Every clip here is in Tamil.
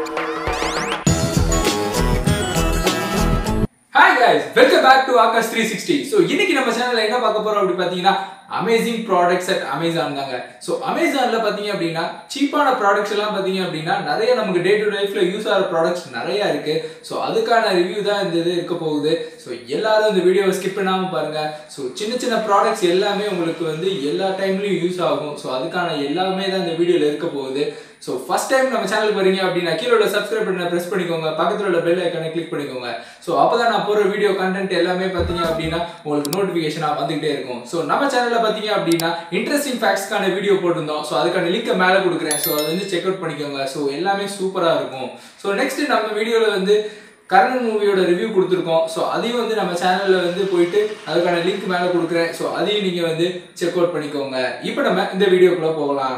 hi guys welcome back to Aakash three sixty so இன்னைக்கு நம்ம சேனல்ல என்ன பார்க்க போறோம் அப்படி பார்த்தீங்கன்னா அமேசிங் ப்ராடக்ட்ஸ் அட் அமேசான் தாங்க ஸோ அமேசான்ல பார்த்தீங்க அப்படின்னா சீப்பான ப்ராடக்ட்ஸ் எல்லாம் பார்த்தீங்க அப்படின்னா நிறைய நமக்கு டே டு லைஃப்ல யூஸ் ஆகிற ப்ராடக்ட்ஸ் நிறைய இருக்கு ஸோ அதுக்கான ரிவ்யூ தான் இந்த இது இருக்க போகுது ஸோ எல்லாரும் இந்த வீடியோவை ஸ்கிப் பண்ணாம பாருங்க ஸோ சின்ன சின்ன ப்ராடக்ட்ஸ் எல்லாமே உங்களுக்கு வந்து எல்லா டைம்லயும் யூஸ் ஆகும் ஸோ அதுக்கான எல்லாமே தான் இந்த வீடியோல இருக்க போகுது ஸோ ஃபர்ஸ்ட் டைம் நம்ம சேனலுக்கு வரீங்க அப்படின்னா கீழே உள்ள சப்ஸ்கிரைப் பண்ண ப்ரெஸ் பண்ணிக்கோங்க பக்கத்தில் உள்ள பெல் ஐக்கானை கிளிக் பண்ணிக்கோங்க ஸோ அப்போ தான் நான் போகிற வீடியோ கண்டென்ட் எல்லாமே பார்த்தீங்க அப்படின்னா உங்களுக்கு நோட்டிஃபிகேஷனாக வந்துகிட்டே இருக்கும் ஸோ நம்ம சேனலில் பார்த்தீங்க அப்படின்னா இன்ட்ரெஸ்டிங் ஃபேக்ட்ஸ்க்கான வீடியோ போட்டிருந்தோம் ஸோ அதுக்கான லிங்கை மேலே கொடுக்குறேன் ஸோ அதை வந்து செக் அவுட் பண்ணிக்கோங்க ஸோ எல்லாமே சூப்பராக இருக்கும் ஸோ நெக்ஸ்ட் நம்ம வீடியோவில் வந்து கர்ணன் மூவியோட ரிவ்யூ கொடுத்துருக்கோம் ஸோ அதையும் வந்து நம்ம சேனலில் வந்து போயிட்டு அதுக்கான லிங்க் மேலே கொடுக்குறேன் ஸோ அதையும் நீங்கள் வந்து செக் அவுட் பண்ணிக்கோங்க இப்போ நம்ம இந்த வீடியோக்குள்ளே போகலாம்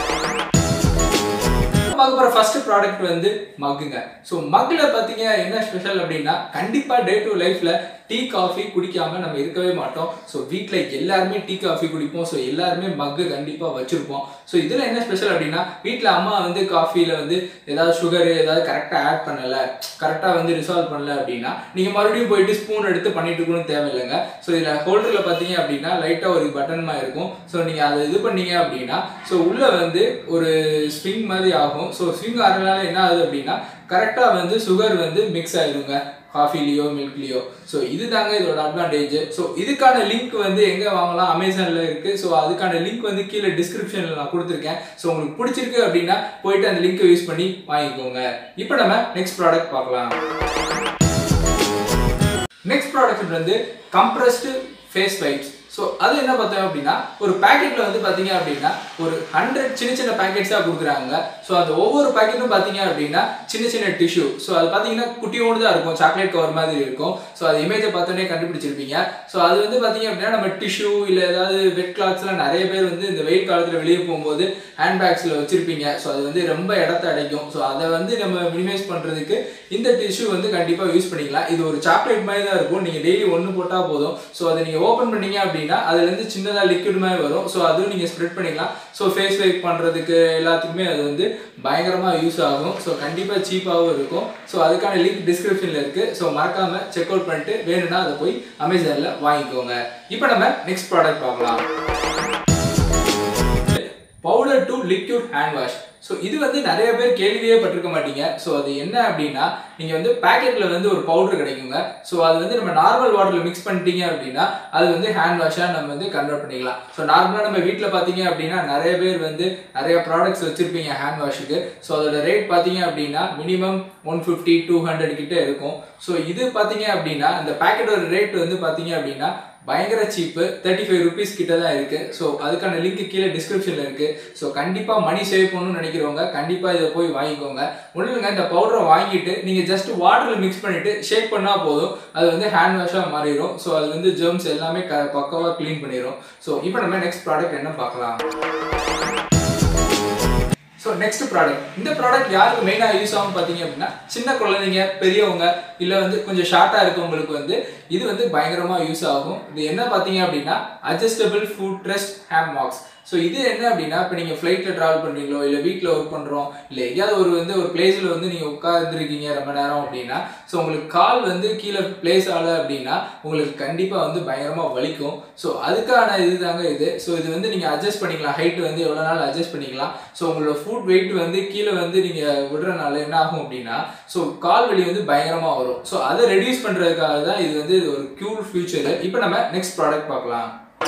பார்க்க போற ஃபர்ஸ்ட் ப்ராடக்ட் வந்து மக்குங்க ஸோ மக்கில் பார்த்தீங்க என்ன ஸ்பெஷல் அப்படின்னா கண்டிப்பாக டே டு லைஃப்ல டீ காஃபி குடிக்காம நம்ம இருக்கவே மாட்டோம் ஸோ வீட்டில் எல்லாருமே டீ காஃபி குடிப்போம் ஸோ எல்லாருமே மக்கு கண்டிப்பாக வச்சிருப்போம் ஸோ இதில் என்ன ஸ்பெஷல் அப்படின்னா வீட்டில் அம்மா வந்து காஃபியில் வந்து ஏதாவது சுகர் ஏதாவது கரெக்டாக ஆட் பண்ணல கரெக்டாக வந்து ரிசால்வ் பண்ணல அப்படின்னா நீங்கள் மறுபடியும் போயிட்டு ஸ்பூன் எடுத்து பண்ணிட்டு இருக்கணும்னு தேவையில்லைங்க ஸோ இதில் ஹோல்டரில் பார்த்தீங்க அப்படின்னா லைட்டாக ஒரு பட்டன்மா இருக்கும் ஸோ நீங்கள் அதை இது பண்ணீங்க அப்படின்னா ஸோ உள்ளே வந்து ஒரு ஸ்விங் மாதிரி ஆகும் ஸோ ஸ்விங் ஆகிறதுனால என்ன ஆகுது அப்படின்னா கரெக்டாக வந்து சுகர் வந்து மிக்ஸ் ஆயிருங்க காஃபிலியோ மில்க்லியோ ஸோ இது தாங்க இதோட அட்வான்டேஜ் ஸோ இதுக்கான லிங்க் வந்து எங்கே வாங்கலாம் அமேசானில் இருக்குது ஸோ அதுக்கான லிங்க் வந்து கீழே டிஸ்கிரிப்ஷனில் நான் கொடுத்துருக்கேன் ஸோ உங்களுக்கு பிடிச்சிருக்கு அப்படின்னா போயிட்டு அந்த லிங்க்கை யூஸ் பண்ணி வாங்கிக்கோங்க இப்போ நம்ம நெக்ஸ்ட் ப்ராடக்ட் பார்க்கலாம் நெக்ஸ்ட் ப்ராடக்ட் வந்து கம்ப்ரஸ்டு ஃபேஸ் வைப்ஸ் ஸோ அது என்ன பார்த்தோம் அப்படின்னா ஒரு பேக்கெட்டில் வந்து பார்த்தீங்க அப்படின்னா ஒரு ஹண்ட்ரட் சின்ன சின்ன பேக்கெட்ஸாக கொடுக்குறாங்க ஸோ அந்த ஒவ்வொரு பேக்கெட்டும் பார்த்தீங்க அப்படின்னா சின்ன சின்ன டிஷ்யூ ஸோ அது பார்த்தீங்கன்னா குட்டியோடு தான் இருக்கும் சாக்லேட் கவர் மாதிரி இருக்கும் ஸோ அது இமேஜை பார்த்தோன்னே கண்டுபிடிச்சிருப்பீங்க ஸோ அது வந்து பார்த்தீங்க அப்படின்னா நம்ம டிஷ்யூ இல்லை ஏதாவது வெட் கிளாத்ஸ்லாம் நிறைய பேர் வந்து இந்த வெயில் காலத்தில் வெளியே போகும்போது ஹேண்ட்பேக்ஸில் வச்சுருப்பீங்க ஸோ அது வந்து ரொம்ப இடத்த அடைக்கும் ஸோ அதை வந்து நம்ம மினிமைஸ் பண்ணுறதுக்கு இந்த டிஷ்யூ வந்து கண்டிப்பாக யூஸ் பண்ணிக்கலாம் இது ஒரு சாக்லேட் மாதிரி தான் இருக்கும் நீங்கள் டெய்லி ஒன்று போட்டால் போதும் ஸோ அதை நீங்கள் ஓப்பன் பண்ணீங்க அப்படின்னா அதுலேருந்து சின்னதாக லிக்விட் மாதிரி வரும் ஸோ அதுவும் நீங்கள் ஸ்ப்ரெட் பண்ணிக்கலாம் ஸோ ஃபேஸ் வைப் பண்ணுறதுக்கு எல்லாத்துக்குமே அது வந்து பயங்கரமாக யூஸ் ஆகும் ஸோ கண்டிப்பாக சீப்பாகவும் இருக்கும் ஸோ அதுக்கான லிங்க் டிஸ்கிரிப்ஷனில் இருக்குது ஸோ மறக்காமல் செக் அவுட் பண்ணிட்டு வேணும்னா அதை போய் அமேசானில் வாங்கிக்கோங்க இப்போ நம்ம நெக்ஸ்ட் ப்ராடக்ட் பார்க்கலாம் powder to liquid hand wash so இது வந்து நிறைய பேர் கேள்வியே பட்டிருக்க மாட்டீங்க ஸோ அது என்ன அப்படின்னா நீங்கள் வந்து பேக்கெட்டில் வந்து ஒரு பவுடர் கிடைக்குங்க ஸோ அது வந்து நம்ம நார்மல் வாட்டரில் மிக்ஸ் பண்ணிட்டீங்க அப்படின்னா அது வந்து ஹேண்ட் வாஷாக நம்ம வந்து கன்வெர்ட் பண்ணிக்கலாம் ஸோ நார்மலாக நம்ம வீட்டில் பார்த்தீங்க அப்படின்னா நிறைய பேர் வந்து நிறைய ப்ராடக்ட்ஸ் வச்சுருப்பீங்க ஹேண்ட் வாஷுக்கு ஸோ அதோட ரேட் பார்த்தீங்க அப்படின்னா minimum one fifty two hundred கிட்ட இருக்கும் ஸோ இது பார்த்தீங்க அப்படின்னா இந்த பேக்கெட்டோட ரேட் வந்து பார்த்தீங்க அப்படின்னா பயங்கர சீப்பு தேர்ட்டி ஃபைவ் ருபீஸ் கிட்ட தான் இருக்கு ஸோ அதுக்கான லிங்க் கீழே டிஸ்கிரிப்ஷனில் இருக்கு ஸோ கண்டிப்பாக மணி சேவ் பண்ணணும்னு நினைக்கிறவங்க கண்டிப்பாக இதை போய் வாங்கிக்கோங்க ஒன்றுங்க இந்த பவுடரை வாங்கிட்டு நீங்கள் ஜஸ்ட் வாட்டரில் மிக்ஸ் பண்ணிட்டு ஷேக் பண்ணால் போதும் அது வந்து ஹேண்ட் வாஷாக மாறிடும் ஸோ அது வந்து ஜெர்ம்ஸ் எல்லாமே க பக்கவாக க்ளீன் பண்ணிடும் ஸோ இப்போ நம்ம நெக்ஸ்ட் ப்ராடக்ட் என்ன பார்க்கலாம் ஸோ நெக்ஸ்ட் ப்ராடக்ட் இந்த ப்ராடக்ட் யாருக்கு மெயினாக யூஸ் ஆகும் பார்த்தீங்க அப்படின்னா சின்ன குழந்தைங்க பெரியவங்க இல்லை வந்து கொஞ்சம் ஷார்ட்டாக இருக்கவங்களுக்கு வந்து இது வந்து பயங்கரமாக யூஸ் ஆகும் இது என்ன பார்த்தீங்க அப்படின்னா அட்ஜஸ்டபிள் ஃபுட் ரெஸ்ட் ஹேம் மார்க்ஸ் ஸோ இது என்ன அப்படின்னா இப்போ நீங்கள் ஃப்ளைட்டில் ட்ராவல் பண்ணுறீங்களோ இல்லை வீட்டில் ஒர்க் பண்ணுறோம் இல்லை எங்கேயாவது ஒரு வந்து ஒரு பிளேஸில் வந்து நீங்கள் உட்காந்துருக்கீங்க ரொம்ப நேரம் அப்படின்னா ஸோ உங்களுக்கு கால் வந்து கீழே பிளேஸ் ஆகலை அப்படின்னா உங்களுக்கு கண்டிப்பாக வந்து பயங்கரமாக வலிக்கும் ஸோ அதுக்கான இது தாங்க இது ஸோ இது வந்து நீங்கள் அட்ஜஸ்ட் பண்ணிக்கலாம் ஹைட் வந்து எவ்வளோ நாள் அட்ஜஸ்ட் பண்ணிக்கலாம் ஸோ உங்களோட ஃபுட் வெயிட் வந்து கீழே வந்து நீங்கள் விடுறனால என்ன ஆகும் அப்படின்னா ஸோ கால் வலி வந்து பயங்கரமாக வரும் ஸோ அதை ரெடியூஸ் பண்ணுறதுக்காக தான் இது வந்து ஒரு க்யூர் ஃபியூச்சர் இப்போ நம்ம நெக்ஸ்ட் ப்ராடக்ட் பார்க்கலாம்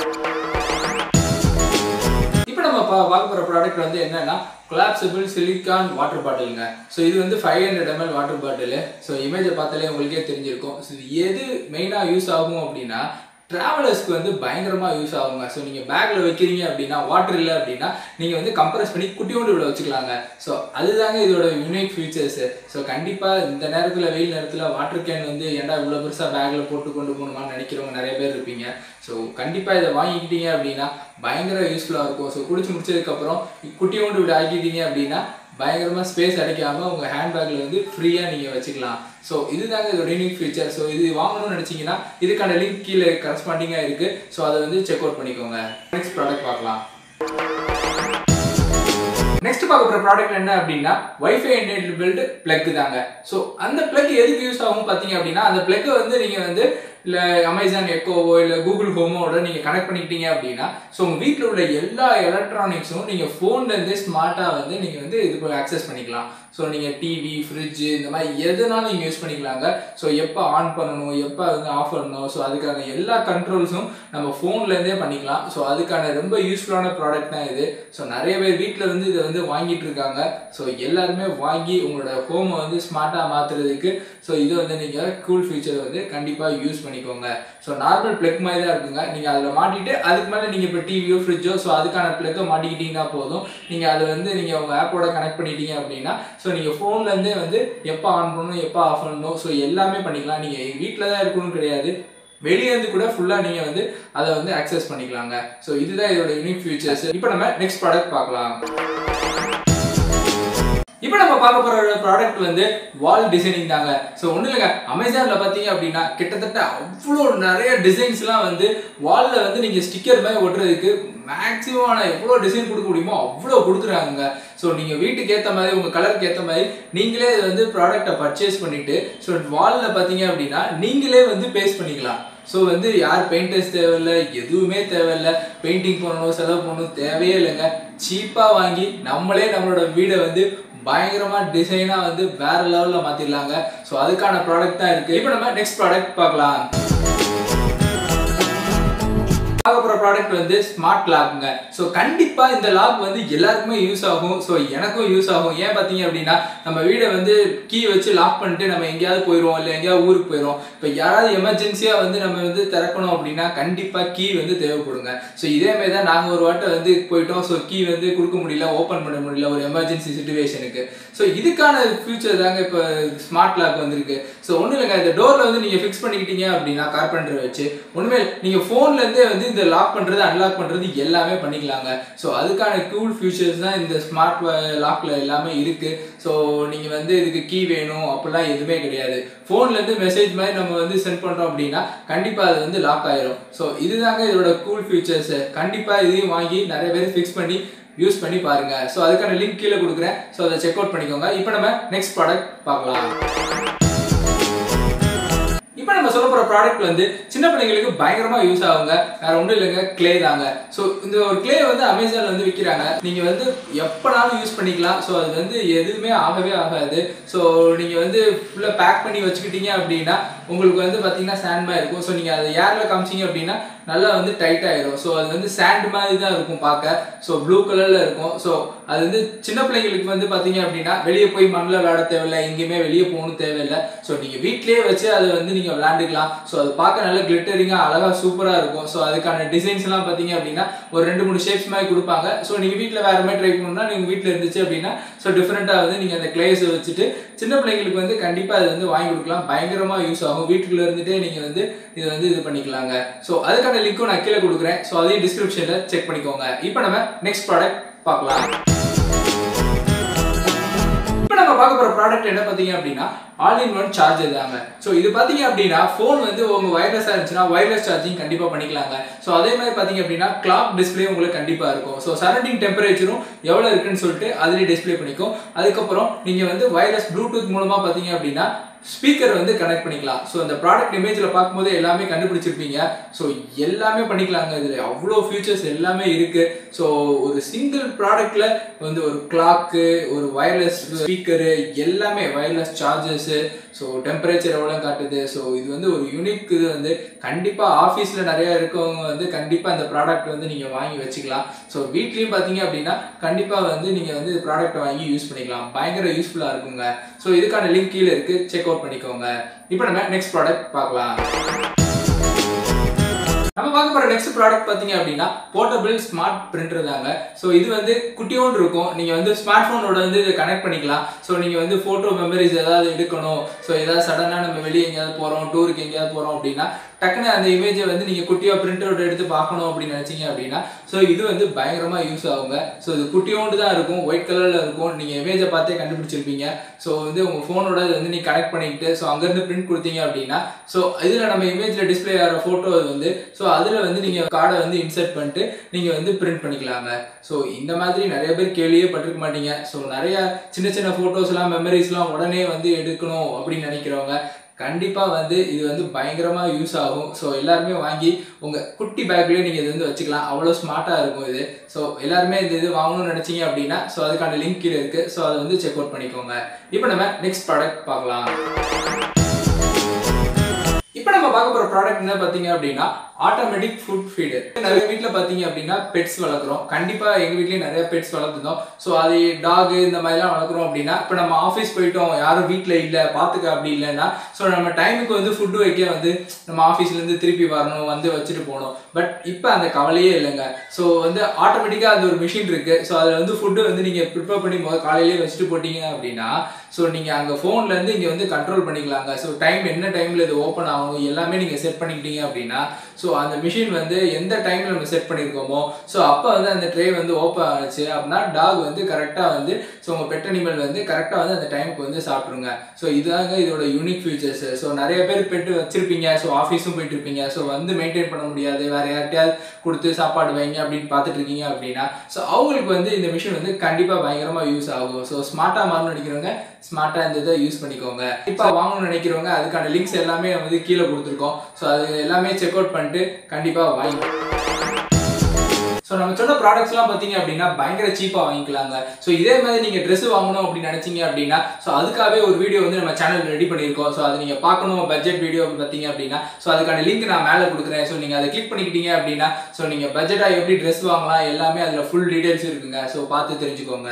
இப்போ நம்ம பா பார்க்க போகிற ப்ராடக்ட் வந்து என்னன்னா கொலாப்சபிள் சிலிக்கான் வாட்டர் பாட்டிலுங்க ஸோ இது வந்து five hundred ML water bottle so இமேஜை பார்த்தாலே உங்களுக்கே தெரிஞ்சிருக்கும் ஸோ இது எது மெயினாக யூஸ் ஆகும் அப்படின்னா ட்ராவலர்ஸ்க்கு வந்து பயங்கரமாக யூஸ் ஆகுங்க ஸோ நீங்கள் பேக்கில் வைக்கிறீங்க அப்படின்னா வாட்டர் இல்லை அப்படின்னா நீங்கள் வந்து கம்ப்ரஸ் பண்ணி குட்டியோண்டு இவ்வளோ வச்சுக்கலாங்க ஸோ அதுதாங்க இதோட யூனிக் ஃபீச்சர்ஸு ஸோ கண்டிப்பாக இந்த நேரத்தில் வெயில் நேரத்தில் வாட்டர் கேன் வந்து ஏன்டா இவ்வளோ பெருசாக பேக்கில் போட்டு கொண்டு போகணுமான்னு நினைக்கிறவங்க நிறைய பேர் இருப்பீங்க ஸோ கண்டிப்பாக இதை வாங்கிக்கிட்டீங்க அப்படின்னா பயங்கர யூஸ்ஃபுல்லாக இருக்கும் ஸோ குடிச்சு முடிச்சதுக்கப்புறம் குட்டியோண்டு இப்படி ஆக்கிட்டீங்க அப்படின்னா பயங்கரமாக ஸ்பேஸ் அடைக்காமல் உங்கள் ஹேண்ட்பேக்கில் வந்து ஃப்ரீயாக நீங்கள் வச்சுக்கலாம் ஸோ இதுதாங்க இதோட யூனிக் ஃபீச்சர் ஸோ இது வாங்கணும்னு நினச்சிங்கன்னா இதுக்கான லிங்க் கீழே கரஸ்பாண்டிங்காக இருக்குது ஸோ அதை வந்து செக் அவுட் பண்ணிக்கோங்க நெக்ஸ்ட் ப்ராடக்ட் பார்க்கலாம் நெக்ஸ்ட் பார்க்க போற ப்ராடக்ட் என்ன அப்படின்னா வைஃபை எனேபிள்டு பிளக் தாங்க ஸோ அந்த பிளக் எதுக்கு யூஸ் ஆகும் பார்த்தீங்க அப்படின்னா அந்த பிளக் வந்து நீங்க வந்து இல்லை அமேசான் எக்கோவோ இல்லை கூகுள் ஹோமோட நீங்கள் கனெக்ட் பண்ணிக்கிட்டீங்க அப்படின்னா ஸோ உங்கள் வீட்டில் உள்ள எல்லா எலக்ட்ரானிக்ஸும் நீங்கள் ஃபோன்லேருந்தே ஸ்மார்ட்டாக வந்து நீங்கள் வந்து இது ஆக்சஸ் பண்ணிக்கலாம் ஸோ நீங்கள் டிவி ஃப்ரிட்ஜு இந்த மாதிரி எதுனாலும் நீங்கள் யூஸ் பண்ணிக்கலாங்க ஸோ எப்போ ஆன் பண்ணணும் எப்போ வந்து ஆஃப் பண்ணணும் ஸோ அதுக்கான எல்லா கண்ட்ரோல்ஸும் நம்ம ஃபோன்லேருந்தே பண்ணிக்கலாம் ஸோ அதுக்கான ரொம்ப யூஸ்ஃபுல்லான ப்ராடக்ட் தான் இது ஸோ நிறைய பேர் வீட்டில் வந்து இதை வந்து வாங்கிட்டு இருக்காங்க ஸோ எல்லாருமே வாங்கி உங்களோட ஹோமை வந்து ஸ்மார்ட்டாக மாற்றுறதுக்கு ஸோ இது வந்து நீங்கள் கூல் ஃபீச்சர் வந்து கண்டிப்பாக யூஸ் பண்ணிக்கோங்க ஸோ நார்மல் பிளக் மாதிரி தான் இருக்குங்க நீங்கள் அதில் மாட்டிட்டு அதுக்கு மேலே நீங்கள் இப்போ டிவியோ ஃப்ரிட்ஜோ ஸோ அதுக்கான பிளக்கை மாட்டிக்கிட்டீங்கன்னா போதும் நீங்கள் அதை வந்து நீங்கள் உங்கள் ஆப்போட கனெக்ட் பண்ணிட்டீங்க அப்படின்னா ஸோ நீங்கள் ஃபோன்லேருந்தே வந்து எப்போ ஆன் பண்ணணும் எப்போ ஆஃப் பண்ணணும் ஸோ எல்லாமே பண்ணிக்கலாம் நீங்கள் வீட்டில் தான் இருக்கணும்னு கிடையாது வெளியே இருந்து கூட ஃபுல்லாக நீங்கள் வந்து அதை வந்து அக்சஸ் பண்ணிக்கலாங்க ஸோ இதுதான் இதோட யூனிக் ஃபியூச்சர்ஸ் இப்போ நம்ம நெக்ஸ்ட் ப்ராடக்ட் பார்க்கலாம் இப்போ நம்ம பார்க்க போற ப்ராடக்ட் வந்து வால் டிசைனிங் தாங்க ஸோ ஒன்றும் இல்லைங்க அமேசானில் பார்த்தீங்க அப்படின்னா கிட்டத்தட்ட அவ்வளோ நிறைய டிசைன்ஸ்லாம் வந்து வாலில் வந்து நீங்கள் ஸ்டிக்கர் மாதிரி ஒட்டுறதுக்கு மேக்ஸிமம் எவ்வளோ டிசைன் கொடுக்க முடியுமோ அவ்வளோ கொடுக்குறாங்க ஸோ நீங்கள் வீட்டுக்கு ஏற்ற மாதிரி உங்கள் கலருக்கு ஏற்ற மாதிரி நீங்களே இது வந்து ப்ராடக்டை பர்ச்சேஸ் பண்ணிவிட்டு ஸோ வாலில் பார்த்தீங்க அப்படின்னா நீங்களே வந்து பேஸ்ட் பண்ணிக்கலாம் ஸோ வந்து யார் பெயிண்டர்ஸ் தேவையில்லை எதுவுமே தேவையில்லை பெயிண்டிங் பண்ணணும் செலவு பண்ணணும் தேவையே இல்லைங்க சீப்பாக வாங்கி நம்மளே நம்மளோட வீடை வந்து பயங்கரமா டிசைனா வந்து வேற லெவல்ல மாத்திடலாங்க ஸோ அதுக்கான ப்ராடக்ட் தான் இருக்கு இப்போ நம்ம நெக்ஸ்ட் ப்ராடக்ட் பார்க்கலாம் பார்க்க போகிற ப்ராடக்ட் வந்து ஸ்மார்ட் லாக்குங்க ஸோ கண்டிப்பாக இந்த லாக் வந்து எல்லாருக்குமே யூஸ் ஆகும் ஸோ எனக்கும் யூஸ் ஆகும் ஏன் பார்த்தீங்க அப்படின்னா நம்ம வீடை வந்து கீ வச்சு லாக் பண்ணிட்டு நம்ம எங்கேயாவது போயிடுவோம் இல்லை எங்கேயாவது ஊருக்கு போயிடுவோம் இப்போ யாராவது எமர்ஜென்சியாக வந்து நம்ம வந்து திறக்கணும் அப்படின்னா கண்டிப்பாக கீ வந்து தேவைப்படுங்க ஸோ இதே மாதிரி தான் நாங்கள் ஒரு வாட்டை வந்து போயிட்டோம் ஸோ கீ வந்து கொடுக்க முடியல ஓப்பன் பண்ண முடியல ஒரு எமர்ஜென்சி சுச்சுவேஷனுக்கு ஸோ இதுக்கான ஃபியூச்சர் தாங்க இப்போ ஸ்மார்ட் லாக் வந்திருக்கு ஸோ ஒன்றும் இல்லைங்க இந்த டோரில் வந்து நீங்கள் ஃபிக்ஸ் பண்ணிக்கிட்டீங்க அப்படின்னா கார்பெண்டர் வச்சு ஒன்றுமே நீங்கள் ஃபோன்லேருந்தே வந்து இந்த லாக் பண்ணுறது அன்லாக் பண்ணுறது எல்லாமே பண்ணிக்கலாங்க ஸோ அதுக்கான கூல் ஃபியூச்சர்ஸ் தான் இந்த ஸ்மார்ட் லாக்ல எல்லாமே இருக்கு ஸோ நீங்கள் வந்து இதுக்கு கீ வேணும் அப்படிலாம் எதுவுமே கிடையாது ஃபோன்லேருந்து மெசேஜ் மாதிரி நம்ம வந்து சென்ட் பண்ணுறோம் அப்படின்னா கண்டிப்பாக அது வந்து லாக் ஆயிரும் ஸோ இதுதாங்க இதோட கூல் ஃபியூச்சர்ஸ் கண்டிப்பாக இதையும் வாங்கி நிறைய பேர் ஃபிக்ஸ் பண்ணி யூஸ் பண்ணி பாருங்க ஸோ அதுக்கான லிங்க் கீழே கொடுக்குறேன் ஸோ அதை செக் அவுட் பண்ணிக்கோங்க இப்போ நம்ம நெக்ஸ்ட் ப்ராடக்ட் பார்க்கலாம் இப்போ நம்ம சொல்ல போற ப்ராடக்ட் வந்து சின்ன பிள்ளைங்களுக்கு பயங்கரமா யூஸ் ஆகுங்க வேற ஒன்றும் இல்லைங்க கிளே தாங்க ஸோ இந்த ஒரு கிளே வந்து அமேசான்ல வந்து விற்கிறாங்க நீங்க வந்து எப்பனாலும் யூஸ் பண்ணிக்கலாம் ஸோ அது வந்து எதுவுமே ஆகவே ஆகாது ஸோ நீங்க வந்து ஃபுல்லா பேக் பண்ணி வச்சுக்கிட்டீங்க அப்படின்னா உங்களுக்கு வந்து பாத்தீங்கன்னா சாண்ட் மாதிரி இருக்கும் ஸோ நீங்க அதை ஏர்ல காமிச்சீங்க அப்படின்னா நல்லா வந்து டைட் ஆயிரும் ஸோ அது வந்து சாண்ட் மாதிரி தான் இருக்கும் பார்க்க ஸோ ப்ளூ கலர்ல இருக்கும் ஸோ அது வந்து சின்ன பிள்ளைங்களுக்கு வந்து பாத்தீங்க அப்படின்னா வெளியே போய் மண்ணில் விளையாட தேவையில்லை எங்கேயுமே வெளியே போகணும் தேவையில்லை ஸோ நீங்க வீட்லயே வச்சு அதை வந்து நீங்க விளையாண்டுக்கலாம் ஸோ அது பார்க்க நல்ல கிளிட்டரிங்கா அழகா சூப்பரா இருக்கும் ஸோ அதுக்கான டிசைன்ஸ் எல்லாம் பாத்தீங்க அப்படின்னா ஒரு ரெண்டு மூணு ஷேப்ஸ் மாதிரி கொடுப்பாங்க ஸோ நீங்க வீட்டில் வேற மாதிரி ட்ரை பண்ணணும்னா நீங்க வீட்டில் இருந்துச்சு அப்படின்னா ஸோ டிஃப்ரெண்டா வந்து நீங்க அந்த கிளேஸை வச்சுட்டு சின்ன பிள்ளைங்களுக்கு வந்து கண்டிப்பா அது வந்து வாங்கி கொடுக்கலாம் பயங்கரமா யூஸ் ஆகும் வீட்டுக்குள்ள இருந்துட்டே நீங்க வந்து இது வந்து இது பண்ணிக்கலாங்க ஸோ அதுக்கான லிங்க்கும் நான் கீழே கொடுக்குறேன் ஸோ அதையும் டிஸ்கிரிப்ஷன்ல செக் பண்ணிக்கோங்க இப்போ நம்ம நெக்ஸ்ட் ப்ராடக்ட் பார்க்கலாம் இப்போ நம்ம பார்க்க போற ப்ராடக்ட் என்ன பார்த்தீங்க அப்படின்னா ஆல் இன் ஒன் சார்ஜர் தாங்க ஸோ இது பார்த்தீங்க அப்படின்னா ஃபோன் வந்து உங்க வயர்லெஸ்ஸாக இருந்துச்சுன்னா வயர்லெஸ் சார்ஜிங் கண்டிப்பாக பண்ணிக்கலாங்க ஸோ அதே மாதிரி பார்த்தீங்க அப்படின்னா கிளாக் டிஸ்பிளே உங்களுக்கு கண்டிப்பாக இருக்கும் ஸோ சரௌண்டிங் டெம்பரேச்சரும் எவ்வளோ இருக்குன்னு சொல்லிட்டு அதுலேயே டிஸ்பிளே பண்ணிக்கும் அதுக்கப்புறம் நீங்கள் வந்து வயர்லெஸ் ப்ளூடூத் மூலமாக பார்த்தீங்க அப்படின்னா ஸ்பீக்கர் வந்து கனெக்ட் பண்ணிக்கலாம் ஸோ அந்த ப்ராடக்ட் இமேஜில் பார்க்கும்போது எல்லாமே கண்டுபிடிச்சிருப்பீங்க ஸோ எல்லாமே பண்ணிக்கலாங்க இதில் அவ்வளோ ஃபியூச்சர்ஸ் எல்லாமே இருக்கு ஸோ ஒரு சிங்கிள் ப்ராடக்ட்ல வந்து ஒரு கிளாக்கு ஒரு வயர்லெஸ் ஸ்பீக்கரு எல்லாமே வயர்லெஸ் சார்ஜர்ஸு ஸோ டெம்பரேச்சர் எவ்வளோ காட்டுது ஸோ இது வந்து ஒரு யூனிக் இது வந்து கண்டிப்பாக ஆஃபீஸில் நிறைய இருக்கவங்க வந்து கண்டிப்பாக இந்த ப்ராடக்ட் வந்து நீங்கள் வாங்கி வச்சுக்கலாம் ஸோ வீட்லேயும் பார்த்தீங்க அப்படின்னா கண்டிப்பாக வந்து நீங்கள் வந்து ப்ராடக்ட் வாங்கி யூஸ் பண்ணிக்கலாம் பயங்கர யூஸ்ஃபுல்லாக இருக்குங்க ஸோ இதுக்கான லிங்க் கீழே இருக்குது செக் அவுட் பண்ணிக்கோங்க இப்போ நம்ம நெக்ஸ்ட் ப்ராடக்ட் பார்க்கலாம் நம்ம பார்க்க போற நெக்ஸ்ட் ப்ராடக்ட் பாத்தீங்க அப்படின்னா போர்ட்டபிள் ஸ்மார்ட் பிரிண்டர் தாங்க ஸோ இது வந்து குட்டியோண்டு இருக்கும் நீங்க வந்து ஸ்மார்ட் போனோட வந்து இதை கனெக்ட் பண்ணிக்கலாம் ஸோ நீங்க வந்து போட்டோ மெமரிஸ் ஏதாவது எடுக்கணும் ஸோ ஏதாவது சடனா நம்ம வெளியே எங்கேயாவது போறோம் டூருக்கு எங்கேயாவது போறோம் அப்படின்னா டக்குனு அந்த இமேஜை வந்து நீங்க குட்டியா பிரிண்டரோட எடுத்து பார்க்கணும் அப்படின்னு நினைச்சீங்க அப்படின்னா ஸோ இது வந்து பயங்கரமா யூஸ் ஆகுங்க ஸோ இது குட்டியோண்டு தான் இருக்கும் ஒயிட் கலர்ல இருக்கும் நீங்க இமேஜை பார்த்தே கண்டுபிடிச்சிருப்பீங்க ஸோ வந்து உங்க ஃபோனோட இது வந்து நீங்க கனெக்ட் பண்ணிக்கிட்டு ஸோ அங்கேருந்து பிரிண்ட் கொடுத்தீங்க அப்படின்னா ஸோ இதில் நம்ம இமேஜில் டிஸ்பிளே ஆகிற ஃபோட்டோ வந்து ஸோ அதில் வந்து நீங்கள் கார்டை வந்து இன்சர்ட் பண்ணிட்டு நீங்கள் வந்து பிரிண்ட் பண்ணிக்கலாங்க ஸோ இந்த மாதிரி நிறைய பேர் கேள்வியே பட்டிருக்க மாட்டீங்க ஸோ நிறைய சின்ன சின்ன ஃபோட்டோஸ்லாம் மெமரிஸ்லாம் உடனே வந்து எடுக்கணும் அப்படின்னு நினைக்கிறவங்க கண்டிப்பாக வந்து இது வந்து பயங்கரமாக யூஸ் ஆகும் ஸோ எல்லாருமே வாங்கி உங்கள் குட்டி பேக்லேயே நீங்கள் இது வந்து வச்சுக்கலாம் அவ்வளோ ஸ்மார்ட்டாக இருக்கும் இது ஸோ எல்லாருமே இந்த இது வாங்கணும்னு நினச்சிங்க அப்படின்னா ஸோ அதுக்கான லிங்க் கீழே இருக்குது ஸோ அதை வந்து செக் அவுட் பண்ணிக்கோங்க இப்போ நம்ம நெக்ஸ்ட் ப்ராடக்ட் பார்க்கலாம் இப்போ நம்ம பார்க்க போற ப்ராடக்ட் என்ன பார்த்தீங்க அப்படின்னா ஆட்டோமேட்டிக் ஃபுட் ஃபீடு நிறைய வீட்டில் பார்த்தீங்க அப்படின்னா பெட்ஸ் வளர்க்குறோம் கண்டிப்பாக எங்கள் வீட்லேயும் நிறைய பெட்ஸ் வளர்த்துருந்தோம் ஸோ அது டாக் இந்த மாதிரிலாம் வளர்க்குறோம் அப்படின்னா இப்போ நம்ம ஆஃபீஸ் போயிட்டோம் யாரும் வீட்டில் இல்லை பார்த்துக்க அப்படி இல்லைன்னா ஸோ நம்ம டைமுக்கு வந்து ஃபுட்டு வைக்க வந்து நம்ம ஆஃபீஸ்லேருந்து திருப்பி வரணும் வந்து வச்சுட்டு போகணும் பட் இப்போ அந்த கவலையே இல்லைங்க ஸோ வந்து ஆட்டோமேட்டிக்காக அந்த ஒரு மிஷின் இருக்குது ஸோ அதில் வந்து ஃபுட்டு வந்து நீங்கள் ப்ரிப்பேர் பண்ணி முத காலையிலேயே வச்சுட்டு போட்டீங்க அப்படின்னா ஸோ நீங்கள் அங்கே ஃபோன்லேருந்து இங்கே வந்து கண்ட்ரோல் பண்ணிக்கலாங்க ஸோ டைம் என்ன டைமில் இது ஓப்பன் ஆகணும் எல்லாமே நீங்கள் செட் பண்ணிக்கிட்டீங்க அப்படின்னா ஸோ அந்த மிஷின் வந்து எந்த டைமில் நம்ம செட் பண்ணியிருக்கோமோ ஸோ அப்போ வந்து அந்த ட்ரே வந்து ஓப்பன் ஆச்சு அப்படின்னா டாக் வந்து கரெக்டாக வந்து ஸோ உங்கள் பெட் அனிமல் வந்து கரெக்டாக வந்து அந்த டைமுக்கு வந்து சாப்பிட்ருங்க ஸோ இதுதாங்க இதோட யூனிக் ஃபீச்சர்ஸ் ஸோ நிறைய பேர் பெட்டு வச்சிருப்பீங்க ஸோ ஆஃபீஸும் போயிட்டு இருப்பீங்க ஸோ வந்து மெயின்டைன் பண்ண முடியாது வேற யார்கிட்டயாவது கொடுத்து சாப்பாடு வைங்க அப்படின்னு பார்த்துட்டு இருக்கீங்க அப்படின்னா ஸோ அவங்களுக்கு வந்து இந்த மிஷின் வந்து கண்டிப்பாக பயங்கரமாக யூஸ் ஆகும் ஸோ ஸ்மார்ட்டாக மாறணும்னு நினைக்கிறவங்க ஸ்மார்ட்டாக இந்த இதை யூஸ் பண்ணிக்கோங்க இப்போ வாங்கணும்னு நினைக்கிறவங்க அதுக்கான லிங்க்ஸ் எல்லாமே வந்து கீழே கொடுத்துருக்கோம் ஸோ அது எல்லாமே செக் அவுட் பண்ணிட்டு கண்டிப்பாக வாங்கி ஸோ நம்ம சொன்ன ப்ராடக்ட்ஸ்லாம் பார்த்தீங்க அப்படின்னா பயங்கர சீப்பாக வாங்கிக்கலாங்க ஸோ இதே மாதிரி நீங்கள் ட்ரெஸ் வாங்கணும் அப்படின்னு நினச்சிங்க அப்படின்னா ஸோ அதுக்காகவே ஒரு வீடியோ வந்து நம்ம சேனல் ரெடி பண்ணியிருக்கோம் ஸோ அதை நீங்கள் பார்க்கணும் பட்ஜெட் வீடியோ பார்த்தீங்க அப்படின்னா ஸோ அதுக்கான லிங்க் நான் மேலே கொடுக்குறேன் ஸோ நீங்கள் அதை கிளிக் பண்ணிக்கிட்டீங்க அப்படின்னா ஸோ நீங்கள் பட்ஜெட்டாக எப்படி ட்ரெஸ் வாங்கலாம் எல்லாமே அதில் ஃபுல் டீடைல்ஸ் இருக்குங்க ஸோ பார்த்து தெரிஞ்சுக்கோங்க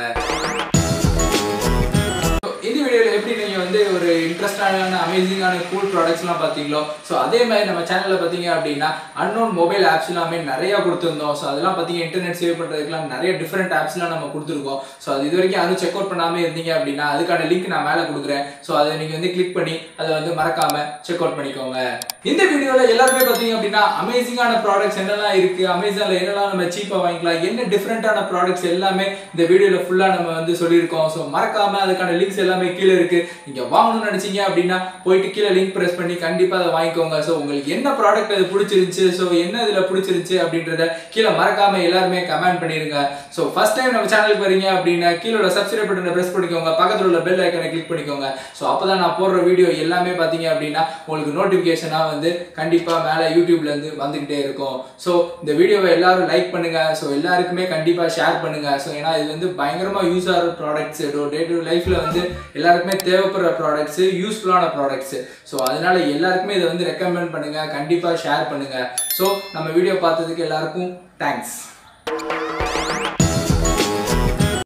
இந்த வீடியோவில் எப்படி நீங்கள் வந்து ஒரு இன்ட்ரெஸ்டான அமேசிங்கான கூல் ப்ராடக்ட்ஸ்லாம் பார்த்தீங்களோ ஸோ அதே மாதிரி நம்ம சேனலில் பார்த்தீங்க அப்படின்னா அன்னோன் மொபைல் ஆப்ஸ் எல்லாமே நிறையா கொடுத்துருந்தோம் ஸோ அதெல்லாம் பார்த்தீங்க இன்டர்நெட் சேவ் பண்ணுறதுக்குலாம் நிறைய டிஃப்ரெண்ட் ஆப்ஸ்லாம் நம்ம கொடுத்துருக்கோம் ஸோ அது இது வரைக்கும் யாரும் செக் அவுட் பண்ணாமல் இருந்தீங்க அப்படின்னா அதுக்கான லிங்க் நான் மேலே கொடுக்குறேன் ஸோ அதை நீங்கள் வந்து கிளிக் பண்ணி அதை வந்து மறக்காமல் செக் அவுட் பண்ணிக்கோங்க இந்த வீடியோவில் எல்லாருமே பார்த்தீங்க அப்படின்னா அமேசிங்கான ப்ராடக்ட்ஸ் என்னெல்லாம் இருக்குது அமேசானில் என்னெல்லாம் நம்ம சீப்பாக வாங்கிக்கலாம் என்ன டிஃப்ரெண்ட்டான ப்ராடக்ட்ஸ் எல்லாமே இந்த வீடியோவில் ஃபுல்லாக நம்ம வந்து சொல்லியிருக்கோம் ஸோ மறக்காமல் அதுக்கான லிங்க்ஸ் எல்லாமே கீழே இருக்கு நீங்க வாங்கணும்னு நினைச்சீங்க அப்படின்னா போயிட்டு கீழே லிங்க் பிரஸ் பண்ணி கண்டிப்பா அதை வாங்கிக்கோங்க ஸோ உங்களுக்கு என்ன ப்ராடக்ட் அது பிடிச்சிருந்துச்சு ஸோ என்ன இதுல பிடிச்சிருந்துச்சு அப்படின்றத கீழே மறக்காம எல்லாருமே கமெண்ட் பண்ணிருங்க ஸோ ஃபர்ஸ்ட் டைம் நம்ம சேனலுக்கு வரீங்க அப்படின்னா கீழே சப்ஸ்கிரைப் பட்டனை பிரஸ் பண்ணிக்கோங்க பக்கத்தில் உள்ள பெல் ஐக்கனை கிளிக் பண்ணிக்கோங்க ஸோ அப்பதான் நான் போடுற வீடியோ எல்லாமே பார்த்தீங்க அப்படின்னா உங்களுக்கு நோட்டிஃபிகேஷனா வந்து கண்டிப்பா மேல யூடியூப்ல இருந்து வந்துகிட்டே இருக்கும் ஸோ இந்த வீடியோவை எல்லாரும் லைக் பண்ணுங்க ஸோ எல்லாருக்குமே கண்டிப்பா ஷேர் பண்ணுங்க ஸோ ஏன்னா இது வந்து பயங்கரமா யூஸ் ஆகிற ப்ராடக்ட்ஸ் டே டு லைஃப்ல வந்து எல்லாருக்குமே தேவைப்படுற ப்ராடக்ட்ஸ் யூஸ்ஃபுல்லான ப்ராடக்ட்ஸ் ஸோ அதனால எல்லாருக்குமே இதை வந்து ரெக்கமெண்ட் பண்ணுங்க கண்டிப்பா ஷேர் பண்ணுங்க ஸோ நம்ம வீடியோ பார்த்ததுக்கு எல்லாருக்கும் தேங்க்ஸ்